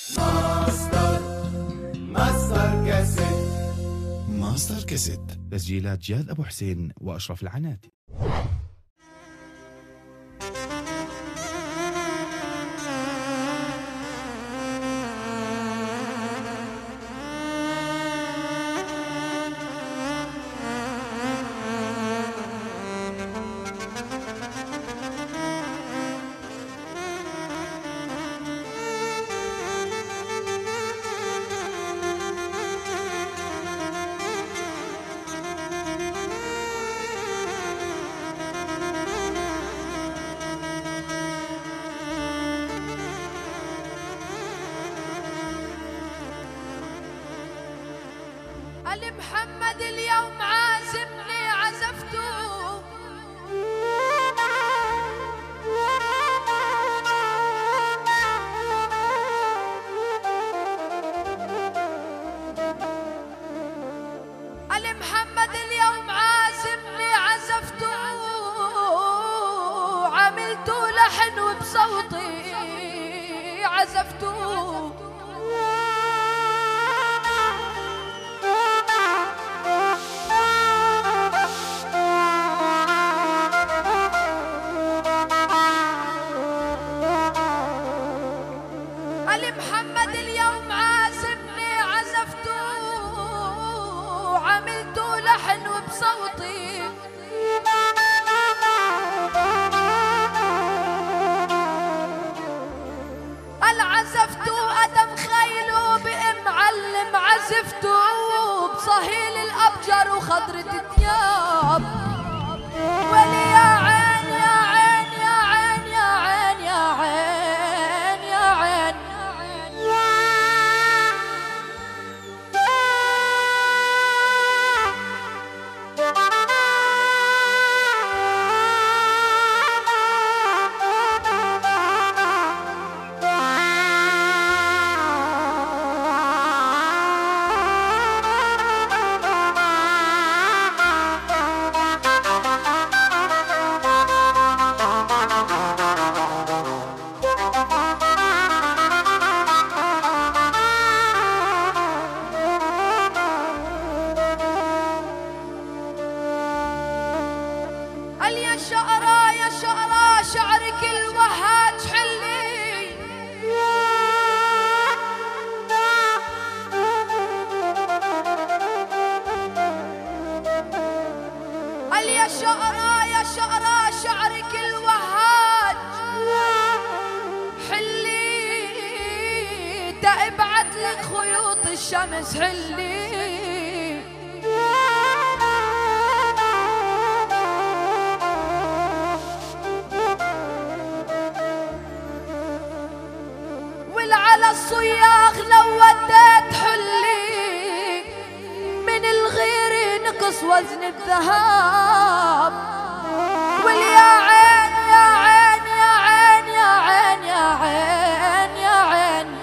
ماستر ماستر كاسيت ماستر كاسيت تسجيلات جاد أبو حسين وأشرف العناتي علي محمد اليوم عازمني عزفته علي محمد اليوم عازمني عزفته عملته لحن وبصوتي عزفته علي محمد اليوم عازمني عزفته عملته لحن وبصوتي العزفته أدم خيله بأم علم عزفته بصهيل الأبجر وخضرة الثياب ولي يا عين يا عين يا عين يا عين يا عين يا عين قال يا شقرا يا شقرا شعرك الوهاج حلي قال يا شقرا يا شقرا شعرك الوهاج حلي تبعت لك خيوط الشمس حلي والعلى الصياغ لو وديت حلي من الغير نقص وزن الذهب واليا عين يا عين يا عين يا عين يا عين يا عين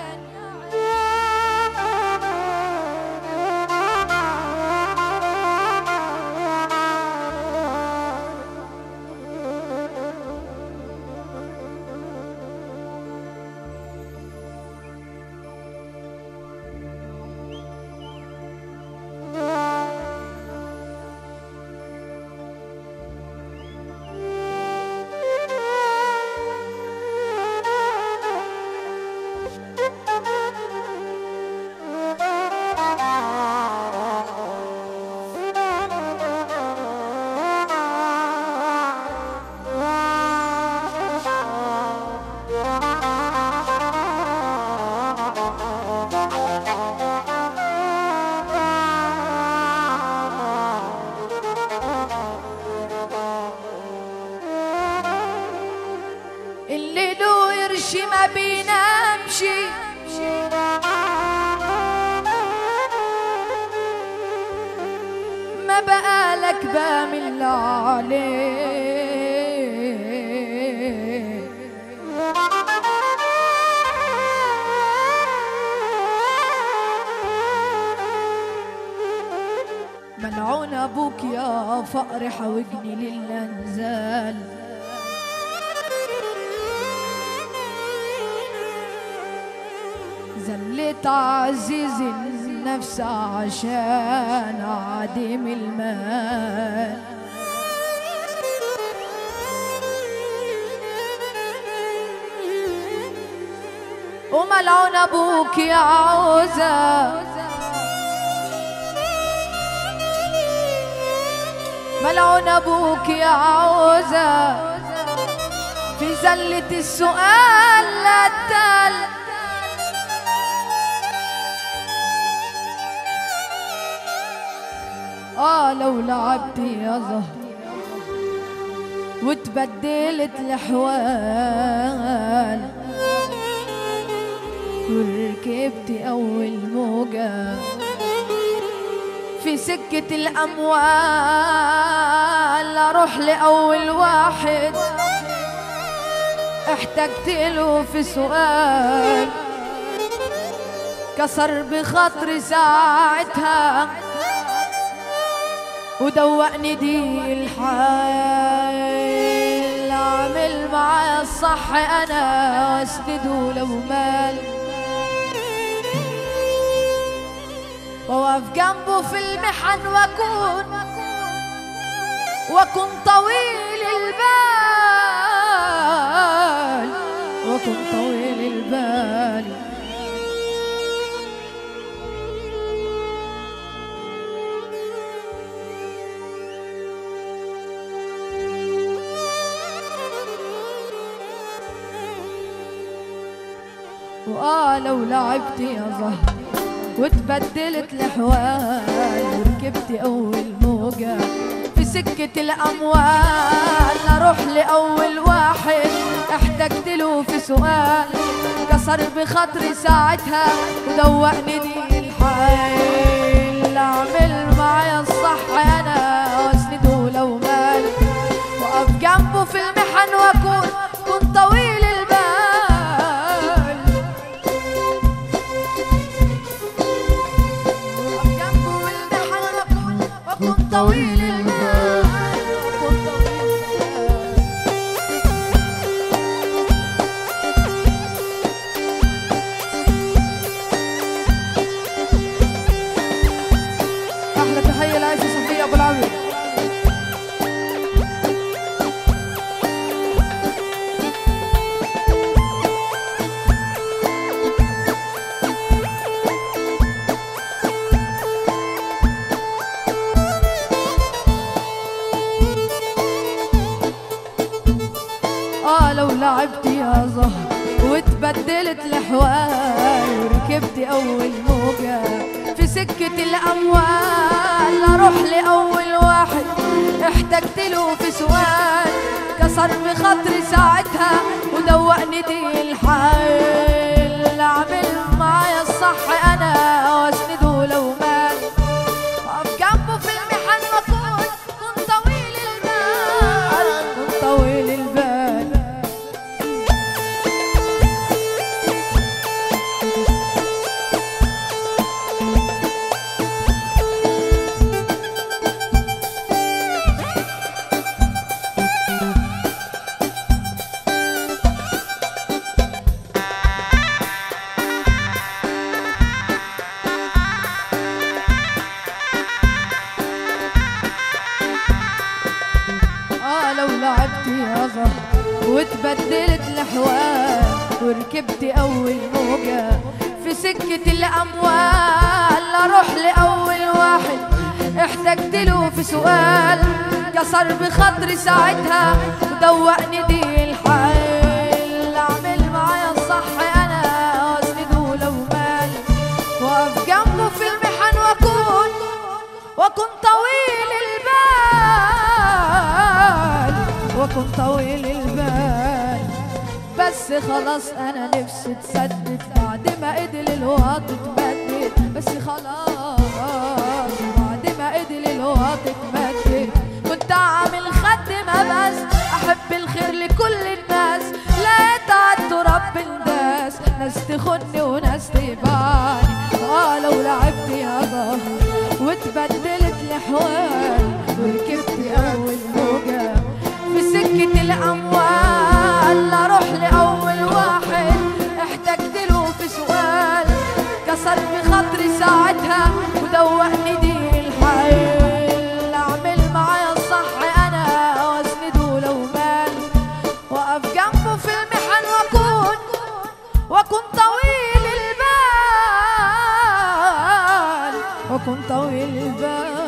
اللي له قرش ما بينامشي ما بقالك بامل عليه ملعون ابوك يا فقر حوجني للانزال زلت عزيز النفس عشان عديم المال وملعون ابوك يا عوزة ملعون ابوك يا عوزة في زلة السؤال لا تل اه لو لعبت يا زهر وتبدلت الحوال وركبت أول موجة في سكة الأموال أروح لأول واحد احتجت له في سؤال كسر بخاطري ساعتها ودوقني دي الحال اعمل معايا الصح انا واسنده لو مال واقف جنبه في المحن واكون واكون طويل البال واكون طويل البال وآه لو لعبت يا زهر وتبدلت الحوال وركبت أول موجة في سكة الأموال أروح لأول واحد احتجت له في سؤال كسر بخاطري ساعتها ودوقني دي الحال أعمل معايا الصح أنا واسنده لو مال وأقف جنبه في المحن وأكون كنت طويل البال جنبه والمحن وأكون وأكون طويل البال وأكون طويل البال احلى تحيه لعيشه صفيه ابو العبيد اه لو لعبت يا زهر وتبدلت الحوال وركبت اول موجة في سكة الاموال اروح لاول واحد احتجت له في سؤال كسر بخاطري ساعتها ودوقني دي الحال اعمل معايا الصح انا واسنده لو مال اقف جنبه في المحن واكون كن طويل البال كن طويل البال اه لو لعبت يا زهر وتبدلت الاحوال وركبت اول موجة في سكة الاموال اروح لاول واحد احتجت له في سؤال كسر بخاطري ساعتها ودوقني دي الحال اعمل معايا الصح انا واسنده لو مال واقف جنبه في المحن واكون واكون طويل البال واكون طويل البال بس خلاص انا نفسي تسدد بعد ما قدل الوقت اتمدد بس خلاص بعد ما قدل الوقت اتمدد كنت عامل خد ما بس احب الخير لكل الناس لقيت عالتراب بنداس ناس تخني وناس تباني اه لو لعبت يا ظهر وتبدلت الاحوال وركبت اول موجه في سكة الأموال أروح لأول واحد احتجت له في سؤال ساعتها ودوقني دي الحيل اعمل معايا الصح انا واسنده لو مال واقف جنبه في المحن واكون واكون طويل البال واكون طويل البال